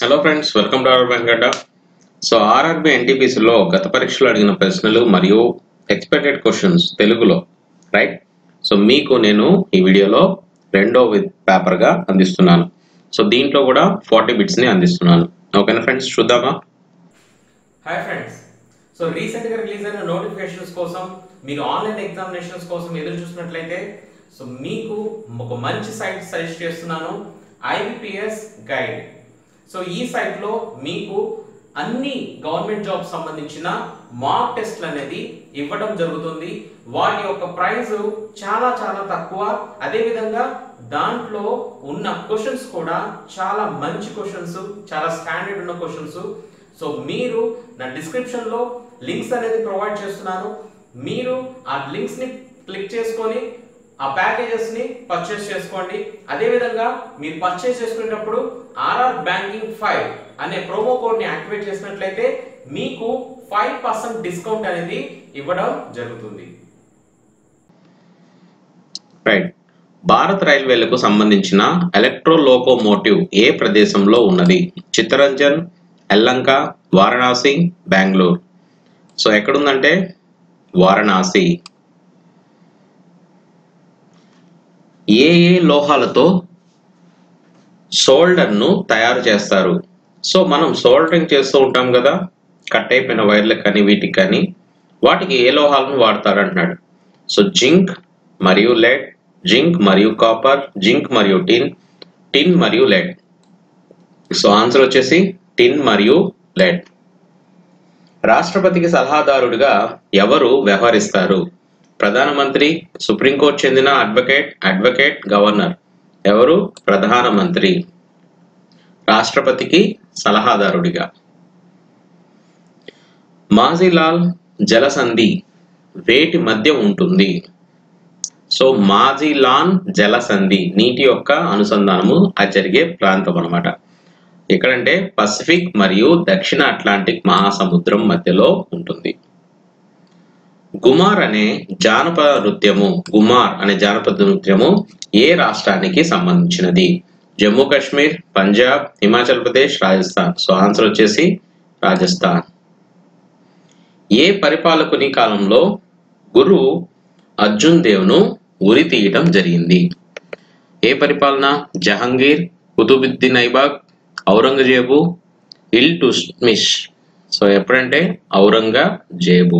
hello friends welcome to our Venkata so RRB ఎన్టీపీసీలో గత పరీక్షలో అడిగిన ప్రశ్నలు మరియు ఎక్స్పెక్టెడ్ క్వశ్చన్స్ తెలుగులో రైట్ సో మీకు నేను ఈ వీడియోలో రెండో పేపర్గా అందిస్తున్నాను సో దీంట్లో కూడా ఫార్టీ బిట్స్ని అందిస్తున్నాను ఓకేనా ఫ్రెండ్స్ చూద్దామా హాయ్ ఫ్రెండ్స్ సో రీసెంట్ గా రిలీజ్ అయిన నోటిఫికేషన్స్ కోసం మీరు ఆన్లైన్ ఎగ్జామినేషన్స్ కోసం ఎదురు చూసినట్లయితే సో మీకు ఒక మంచి సైట్ సజెస్ట్ చేస్తున్నాను ఐబిపిఎస్ గైడ్ సో ఈ సైట్ లో మీకు అన్ని గవర్నమెంట్ జాబ్ సంబంధించిన మార్క్ టెస్ట్లు అనేది ఇవ్వడం జరుగుతుంది వాటి యొక్క ప్రైస్ చాలా చాలా తక్కువ అదే విధంగా దాంట్లో ఉన్న క్వశ్చన్స్ కూడా చాలా మంచి క్వశ్చన్స్ చాలా స్టాండర్డ్ ఉన్న క్వశ్చన్స్ సో మీరు నా డిస్క్రిప్షన్ లో లింక్స్ అనేది ప్రొవైడ్ చేస్తున్నాను మీరు ఆ లింక్స్ ని క్లిక్ చేసుకొని ఆ ప్యాకేజెస్ ని పర్చేస్ చేసుకోండి అదే విధంగా మీరు పర్చేస్ చేసుకునేటప్పుడు ఆర్ఆర్ బ్యాంకింగ్ ఫైవ్ అనే ప్రోమో కోడ్ ని యాక్టివేట్ చేసినట్లయితే మీకు ఫైవ్ పర్సెంట్ డిస్కౌంట్ అనేది ఇవ్వడం జరుగుతుంది రైట్ భారత్ రైల్వేలకు సంబంధించిన ఎలక్ట్రో లోకోమోటివ్ ఏ ప్రదేశంలో ఉన్నది చిత్తరంజన్ ఎల్లంక వారణాసి బెంగళూరు సో ఎక్కడుందంటే వారణాసి ఏ ఏ లోహాలతో సోల్డర్ను తయారు చేస్తారు సో మనం సోల్డరింగ్ చేస్తూ ఉంటాం కదా కట్ అయిపోయిన వైర్లకు కానీ వీటికి కానీ వాటికి ఏ లోహాలను వాడతారు అంటున్నాడు సో జింక్ మరియు లెడ్ జింక్ మరియు కాపర్ జింక్ మరియు టిన్ టిన్ మరియు లెడ్ సో ఆన్సర్ వచ్చేసి టిన్ మరియు లెడ్ రాష్ట్రపతికి సలహాదారుడిగా ఎవరు వ్యవహరిస్తారు ప్రధానమంత్రి సుప్రీంకోర్టు చెందిన అడ్వకేట్ అడ్వకేట్ గవర్నర్ ఎవరు ప్రధానమంత్రి రాష్ట్రపతికి సలహాదారుడిగా మాజీలాల్ జలసంధి వేటి మధ్య ఉంటుంది సో మాజీలాన్ జలసంధి నీటి యొక్క అనుసంధానము అది జరిగే ప్రాంతం అనమాట ఎక్కడంటే పసిఫిక్ మరియు దక్షిణ అట్లాంటిక్ మహాసముద్రం మధ్యలో ఉంటుంది గుమార్ అనే జానపద నృత్యము గుమార్ అనే జానపద నృత్యము ఏ రాష్ట్రానికి సంబంధించినది జమ్మూ కాశ్మీర్ పంజాబ్ హిమాచల్ ప్రదేశ్ రాజస్థాన్ సో ఆన్సర్ వచ్చేసి రాజస్థాన్ ఏ పరిపాలకుని కాలంలో గురు అర్జున్ దేవ్ను ఉరి తీయటం జరిగింది ఏ పరిపాలన జహంగీర్ కుతుబుద్దీన్ ఐబాగ్ ఔరంగజేబు ఇల్ టుస్మిష్ సో ఎప్పుడంటే ఔరంగజేబు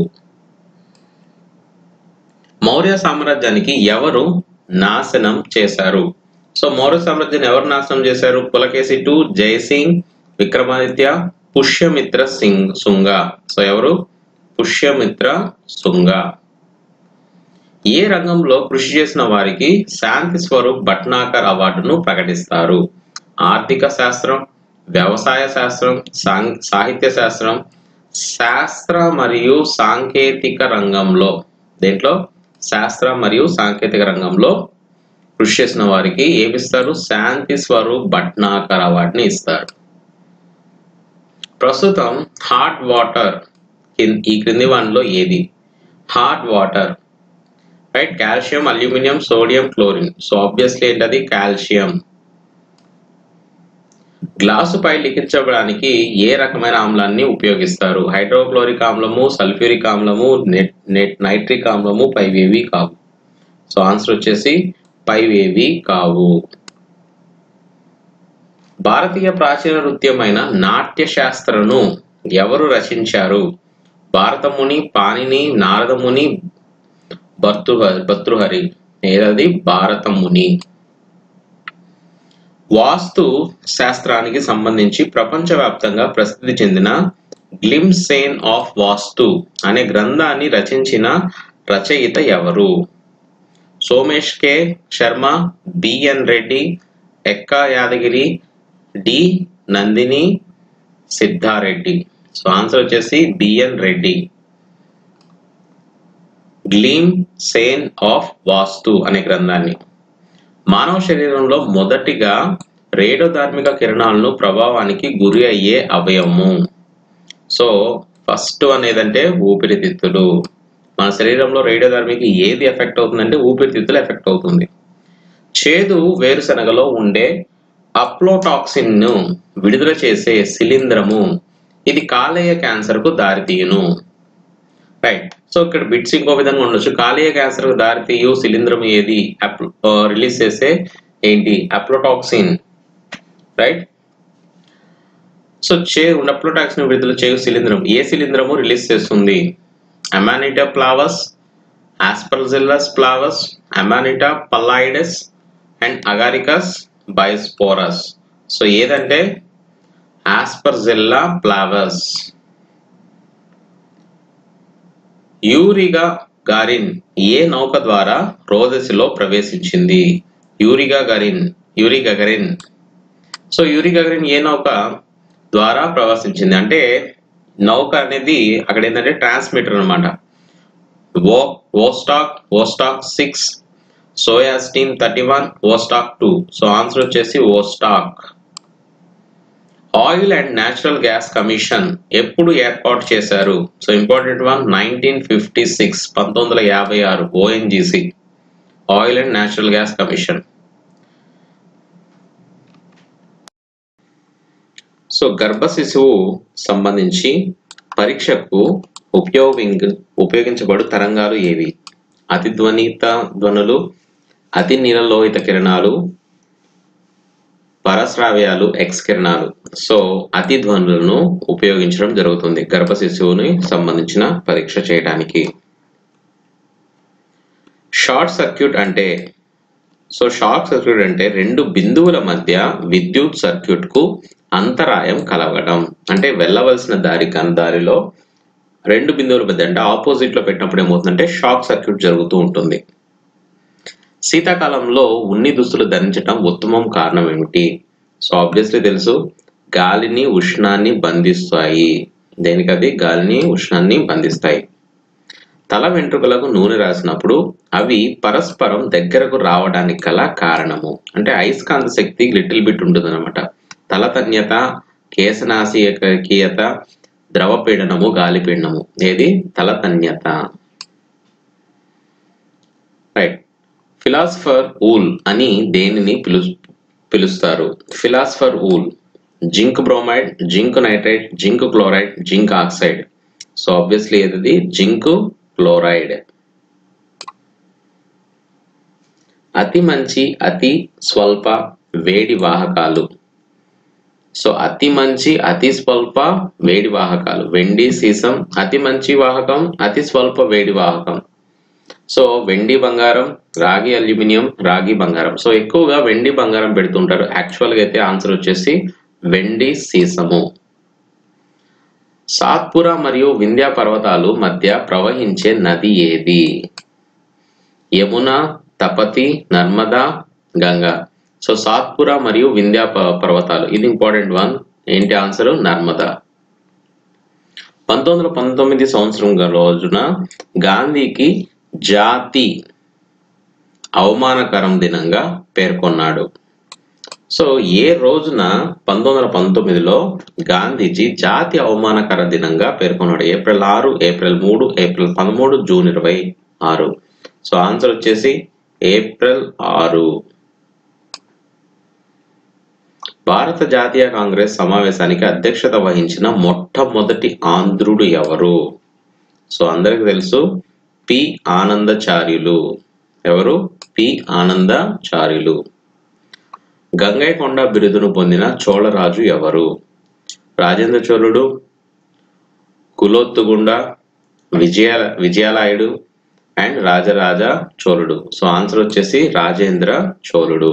మౌర్య సామ్రాజ్యానికి ఎవరు నాశనం చేశారు సో మౌర్య సామ్రాజ్యాన్ని ఎవరు నాశనం చేశారు పులకేసి టు జయసింగ్ విక్రమాదిత్య పుష్యమిత్ర సింగ్ సుంగ సో ఎవరు పుష్యమిత్ర సుంగ ఏ రంగంలో కృషి చేసిన వారికి శాంతి స్వరూప్ భట్నాకర్ అవార్డును ప్రకటిస్తారు ఆర్థిక శాస్త్రం వ్యవసాయ శాస్త్రం సాం- సాహిత్య శాస్త్రం శాస్త్ర మరియు సాంకేతిక రంగంలో దేంట్లో శాస్త్ర మరియు సాంకేతిక రంగంలో కృషి చేసిన వారికి ఏమిస్తారు శాంతి స్వరూప్ భట్నాకర్ అవార్డుని ఇస్తారు ప్రస్తుతం హాట్ వాటర్ ఈ క్రింది వానిలో ఏది hot water right calcium aluminium sodium chlorine so obviously ఏంటది కాల్షియం గ్లాసు పై లిఖించడానికి ఏ రకమైన ఆమ్లాన్ని ఉపయోగిస్తారు హైడ్రోక్లోరిక్ ఆమ్లము సల్ఫ్యూరిక్ ఆమ్లము నెట్ నెట్ నైట్రిక్ ఆమ్లము పైవేవి కావు సో ఆన్సర్ వచ్చేసి పైవేవి కావు భారతీయ ప్రాచీన నృత్యమైన నాట్య శాస్త్రను ఎవరు రచించారు భారతముని పాణిని నారదముని భర్తృహరి భర్తృహరి ఏదది భారతముని వాస్తు శాస్త్రానికి సంబంధించి ప్రపంచవ్యాప్తంగా ప్రసిద్ధి చెందిన గ్లిమ్సేన్ ఆఫ్ వాస్తు అనే గ్రంథాన్ని రచించిన రచయిత ఎవరు Somesh K Sharma BN Reddy Ekka Yadagiri D Nandini Siddareddy so answer వచ్చేసి BN Reddy glimpses of Vastu అనే గ్రంథాన్ని మానవ శరీరంలో మొదటిగా రేడియోధార్మిక కిరణాలను ప్రభావానికి గురి అయ్యే అవయవము సో ఫస్ట్ అనేదంటే ఊపిరితిత్తులు మన శరీరంలో రేడియోధార్మిక ఏది ఎఫెక్ట్ అవుతుందంటే ఊపిరితిత్తులు ఎఫెక్ట్ అవుతుంది చేదు వేరుశనగలో ఉండే అప్లోటాక్సిన్ ను విడుదల చేసే శిలీంధ్రము ఇది కాలేయ క్యాన్సర్ కు దారితీయును రైట్ సో ఇక్కడ బిట్స్ ఇంకో విధంగా ఉండొచ్చు కాలేయ క్యాన్సర్ కు దారితీయు శిలీంధ్రం ఏది రిలీజ్ చేసే ఏంటి అప్లోటాక్సిన్ రైట్ సో చే అప్లోటాక్సిన్ విడుదల చేయు శిలీంధ్రం ఏ శిలీంధ్రము రిలీజ్ చేస్తుంది Amanita flavus Aspergillus flavus Amanita phalloides and Agaricus bisporus so ఏదంటే ఆస్పర్జిల్లా ప్లావస్ యూరిగా గారిన్ ఏ నౌక ద్వారా రోదసిలో ప్రవేశించింది Yuri Gagarin Yuri Gagarin so Yuri Gagarin ఏ నౌక ద్వారా ప్రవేశించింది అంటే నౌక అనేది అక్కడ ఏంటంటే ట్రాన్స్మిటర్ అనమాట ఓ ఓస్టాక్ ఓస్టాక్ సిక్స్ సోయాస్టీన్ thirty one Vostok two so answer వచ్చేసి Vostok oil and natural gas commission ఎప్పుడు ఏర్పాటు చేశారు so important one nineteen fifty six పంతొమ్మిది వందల యాభై ఆరు ONGC oil and natural gas commission so గర్భ శిశువు సంబంధించి పరీక్షకు ఉపయోగింగ్ ఉపయోగించబడు తరంగాలు ఏవి అతి ధ్వనిత ధ్వనులు అతి నీలలోహిత కిరణాలు పరశ్రావ్యాలు ఎక్స్ కిరణాలు సో అతి ధ్వనులను ఉపయోగించడం జరుగుతుంది గర్భ శిశువుని సంబంధించిన పరీక్ష చేయడానికి షార్ట్ సర్క్యూట్ అంటే సో షార్ట్ సర్క్యూట్ అంటే రెండు బిందువుల మధ్య విద్యుత్ సర్క్యూట్ కు అంతరాయం కలగడం అంటే వెళ్ళవలసిన దారి కన్ దారిలో రెండు బిందువుల మధ్య అంటే ఆపోజిట్ లో పెట్టినప్పుడు ఏమవుతుందంటే షాక్ సర్క్యూట్ జరుగుతూ ఉంటుంది శీతాకాలంలో ఉన్ని దుస్తులు ధరించడం ఉత్తమం కారణం ఏమిటి సో ఆబ్వియస్లీ తెలుసు గాలిని ఉష్ణాన్ని బంధిస్తాయి దేనికది గాలిని ఉష్ణాన్ని బంధిస్తాయి తల వెంట్రుకలకు నూనె రాసినప్పుడు అవి పరస్పరం దగ్గరకు రావడానికి గల కారణము అంటే అయస్కాంత శక్తి లిటిల్ బిట్ ఉంటుంది అనమాట తలతన్యత కేశనాశీయత ద్రవ పీడనము గాలి పీడనము ఏది తలతన్యత రైట్ ఫిలాసఫర్ ఊల్ అని దేనిని పిలు పిలుస్తారు philosopher wool zinc bromide zinc nitride zinc chloride zinc oxide so obviously ఏది జింక్ క్లోరైడ్ అతి మంచి అతి స్వల్ప వేడి వాహకాలు సో అతి మంచి అతి స్వల్ప వేడి వాహకాలు వెండి సీసం అతి మంచి వాహకం అతి స్వల్ప వేడి వాహకం సో వెండి బంగారం రాగి అల్యూమినియం రాగి బంగారం సో ఎక్కువగా వెండి బంగారం పెడుతుంటారు యాక్చువల్గా అయితే ఆన్సర్ వచ్చేసి వెండి సీసము సాత్పుర మరియు వింధ్యా పర్వతాలు మధ్య ప్రవహించే నది ఏది యమున తపతి నర్మదా గంగా సో సాత్పుర మరియు వింధ్యా ప- పర్వతాలు ఇది ఇంపార్టెంట్ వన్ ఏంటి ఆన్సర్ నర్మదా పంతొమ్మిది వందల పంతొమ్మిది సంవత్సరం రోజున గాంధీకి జాతి అవమానకరం దినంగా పేర్కొన్నాడు సో ఏ రోజున పంతొమ్మిది వందల పంతొమ్మిదిలో గాంధీజీ జాతి అవమానకర దినంగా పేర్కొన్నాడు ఏప్రిల్ ఆరు ఏప్రిల్ మూడు ఏప్రిల్ పదమూడు జూన్ ఇరవై ఆరు సో ఆన్సర్ వచ్చేసి ఏప్రిల్ ఆరు భారత జాతీయ కాంగ్రెస్ సమావేశానికి అధ్యక్షత వహించిన మొట్టమొదటి ఆంధ్రుడు ఎవరు సో అందరికి తెలుసు పి ఆనందచార్యులు ఎవరు పి ఆనందచార్యులు గంగైకొండ బిరుదును పొందిన చోళరాజు ఎవరు రాజేంద్ర చోళుడు కులోత్తుగుండ విజయ విజయాలయుడు అండ్ రాజరాజ చోళుడు సో ఆన్సర్ వచ్చేసి రాజేంద్ర చోళుడు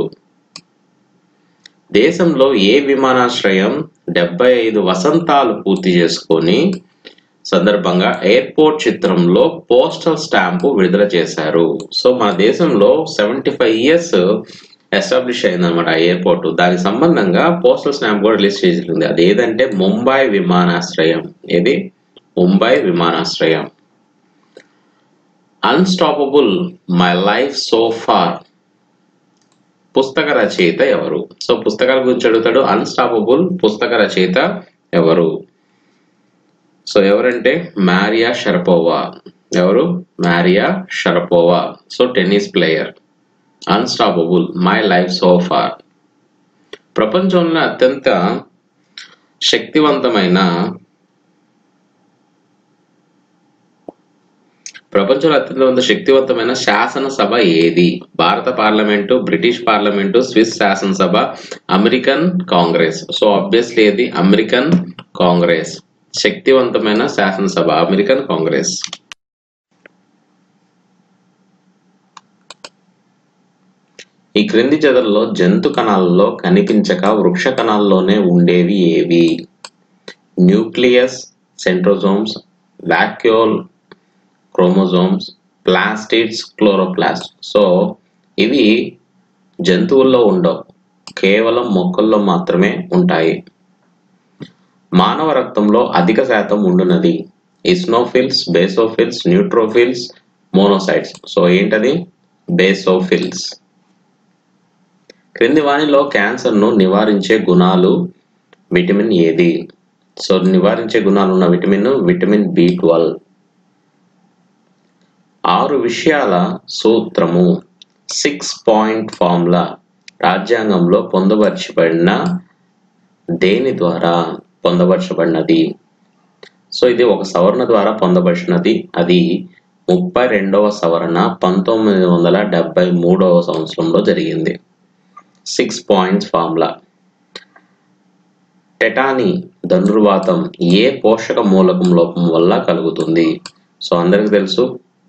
దేశంలో ఏ విమానాశ్రయం డెబ్బై ఐదు వసంతాలు పూర్తి చేసుకొని సందర్భంగా ఎయిర్పోర్ట్ చిత్రంలో పోస్టల్ స్టాంపు విడుదల చేశారు సో మన దేశంలో సెవెంటీ ఫైవ్ ఇయర్స్ ఎస్టాబ్లిష్ అయిందనమాట ఆ ఎయిర్పోర్ట్ దానికి సంబంధంగా పోస్టల్ స్టాంప్ కూడా రిలీజ్ చేసింది అది ఏదంటే ముంబై విమానాశ్రయం ఏది ముంబై విమానాశ్రయం unstoppable my life so far పుస్తక రచయిత ఎవరు సో పుస్తకాల గురించి అడుగుతాడు అన్స్టాపబుల్ పుస్తక రచయిత ఎవరు సో ఎవరంటే మారియా షరపోవా ఎవరు Maria Sharapova so tennis player unstoppable my life so far ప్రపంచంలో అత్యంత శక్తివంతమైన ప్రపంచంలో అత్యంత శక్తివంతమైన శాసనసభ ఏది భారత పార్లమెంటు బ్రిటిష్ పార్లమెంటు స్విస్ శాసనసభ అమెరికన్ కాంగ్రెస్ సో ఆబ్వియస్లీ ఇది అమెరికన్ కాంగ్రెస్ శక్తివంతమైన శాసనసభ అమెరికన్ కాంగ్రెస్ ఈ క్రింది చెదల్లో జంతు కణాలలో కనిపించక వృక్ష కణాల్లోనే ఉండేవి ఏవి nucleus centrosomes vacuole chromosomes plastids chloroplast so ఇవి జంతువుల్లో ఉండవు కేవలం మొక్కల్లో మాత్రమే ఉంటాయి మానవ రక్తంలో అధిక శాతం ఉండునది eosinophils basophils neutrophils monocytes so ఏంటది బేసోఫిల్స్ క్రింది వానిలో క్యాన్సర్ను నివారించే గుణాలు విటమిన్ ఏది సో నివారించే గుణాలు ఉన్న విటమిన్ విటమిన్ బి ట్వెల్వ్ ఆరు విషయాల సూత్రము సిక్స్ పాయింట్ ఫార్ములా రాజ్యాంగంలో పొందపరచబడిన దేని ద్వారా పొందపరచబడినది సో ఇది ఒక సవరణ ద్వారా పొందపరిచినది అది ముప్పై రెండవ సవరణ పంతొమ్మిది వందల డెబ్బై మూడవ సంవత్సరంలో జరిగింది సిక్స్ పాయింట్స్ ఫార్ములా టెటానీ ధనుర్వాతం ఏ పోషక మూలకం లోపం వల్ల కలుగుతుంది సో అందరికి తెలుసు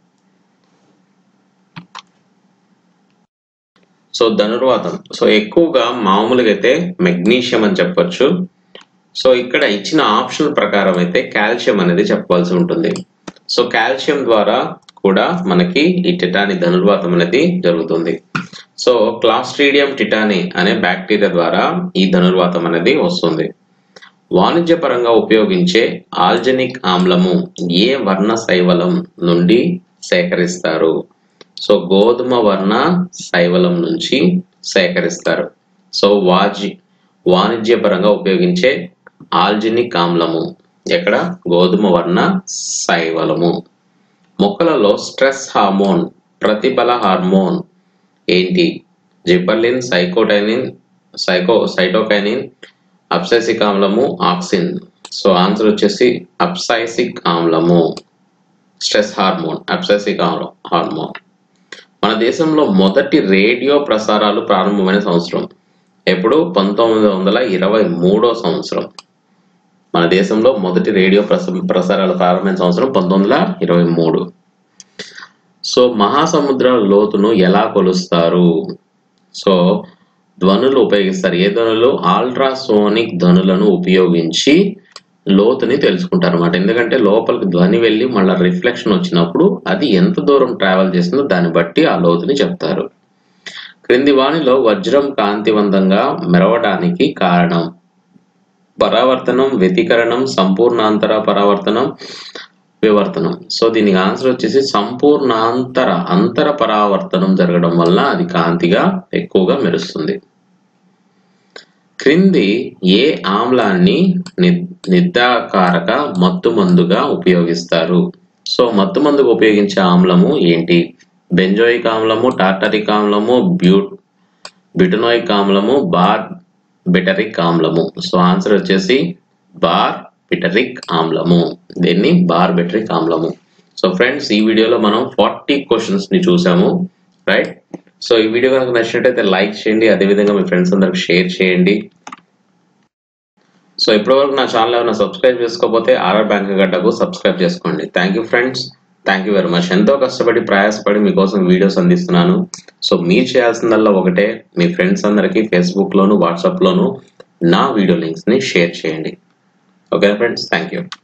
సో ధనుర్వాతం సో ఎక్కువగా మామూలుగా అయితే మెగ్నీషియం అని చెప్పొచ్చు సో ఇక్కడ ఇచ్చిన ఆప్షన్ ప్రకారం అయితే కాల్షియం అనేది చెప్పవలసి ఉంటుంది సో కాల్షియం ద్వారా కూడా మనకి ఈ టిటాని ధనుర్వాతం అనేది జరుగుతుంది సో క్లాస్ట్రీడియం టిటాని అనే బ్యాక్టీరియా ద్వారా ఈ ధనుర్వాతం అనేది వస్తుంది వాణిజ్యపరంగా ఉపయోగించే ఆల్జనిక్ ఆమ్లము ఏ వర్ణ శైవలం నుండి సేకరిస్తారు సో గోధుమ వర్ణ శైవలం నుంచి సేకరిస్తారు సో వాజి వాణిజ్యపరంగా ఉపయోగించే ఆల్జినిక్ ఆమ్లము ఎక్కడ గోధుమ వర్ణ శైవలము మొక్కలలో స్ట్రెస్ హార్మోన్ ప్రతిబల హార్మోన్ ఏంటి జిపర్లిన్ సైకోటైనిన్ సైకో సైటోకైనిన్ అప్సైసిక్ ఆమ్లము ఆక్సిన్ సో ఆన్సర్ వచ్చేసి అప్సైసిక్ ఆమ్లము స్ట్రెస్ హార్మోన్ అప్సైసిక్ హార్మోన్ మన దేశంలో మొదటి రేడియో ప్రసారాలు ప్రారంభమైన సంవత్సరం ఎప్పుడు పంతొమ్మిది వందల ఇరవై మూడో సంవత్సరం మన దేశంలో మొదటి రేడియో ప్రస ప్రసారాలు ప్రారంభమైన సంవత్సరం పంతొమ్మిది వందల ఇరవై మూడు సో మహాసముద్రాల లోతును ఎలా కొలుస్తారు సో ధ్వనులు ఉపయోగిస్తారు ఏ ధ్వనులు అల్ట్రాసోనిక్ ధ్వనులను ఉపయోగించి లోతుని తెలుసుకుంటారు అనమాట ఎందుకంటే లోపలికి ధ్వని వెళ్ళి మళ్ళీ రిఫ్లెక్షన్ వచ్చినప్పుడు అది ఎంత దూరం ట్రావెల్ చేసిందో దాన్ని బట్టి ఆ లోతుని చెప్తారు క్రింది వాణిలో వజ్రం కాంతివంతంగా మెరవడానికి కారణం పరావర్తనం వ్యతికరణం సంపూర్ణాంతర పరావర్తనం వివర్తనం సో దీనికి ఆన్సర్ వచ్చేసి సంపూర్ణాంతర అంతర పరావర్తనం జరగడం వల్ల అది కాంతిగా ఎక్కువగా మెరుస్తుంది క్రింది ఏ ఆమ్లాన్ని నిర్ధాకారక మత్తుమందుగా ఉపయోగిస్తారు సో మత్తుమందుగా ఉపయోగించే ఆమ్లము ఏంటి బెంజోయిక్ ఆమ్లము టార్టరిక్ ఆమ్లము బ్యూట్ బిటనోయిక్ ఆమ్లము బార్ బిటరిక్ ఆమ్లము సో ఆన్సర్ వచ్చేసి బార్ బిటరిక్ ఆమ్లము దీన్ని బార్ బిటరిక్ ఆమ్లము సో ఫ్రెండ్స్ ఈ వీడియోలో మనం ఫార్టీ క్వశ్చన్స్ ని చూసాము రైట్ సో ఈ వీడియో కనుక నచ్చినట్టయితే లైక్ చేయండి అదేవిధంగా మీ ఫ్రెండ్స్ అందరికి షేర్ చేయండి సో ఇప్పటివరకు నా ఛానల్ ఏమైనా సబ్స్క్రైబ్ చేసుకోకపోతే ఆర్ఆర్ బ్యాంక్ గడ్డకు సబ్స్క్రైబ్ చేసుకోండి thank you friends thank you very much ఎంతో కష్టపడి ప్రయాసపడి మీకోసం వీడియోస్ అందిస్తున్నాను సో మీరు చేయాల్సిందల్లా ఒకటే మీ ఫ్రెండ్స్ అందరికీ ఫేస్బుక్ లోను వాట్సాప్ లోను నా వీడియో లింక్స్ ని షేర్ చేయండి ఓకే ఫ్రెండ్స్ థ్యాంక్ యూ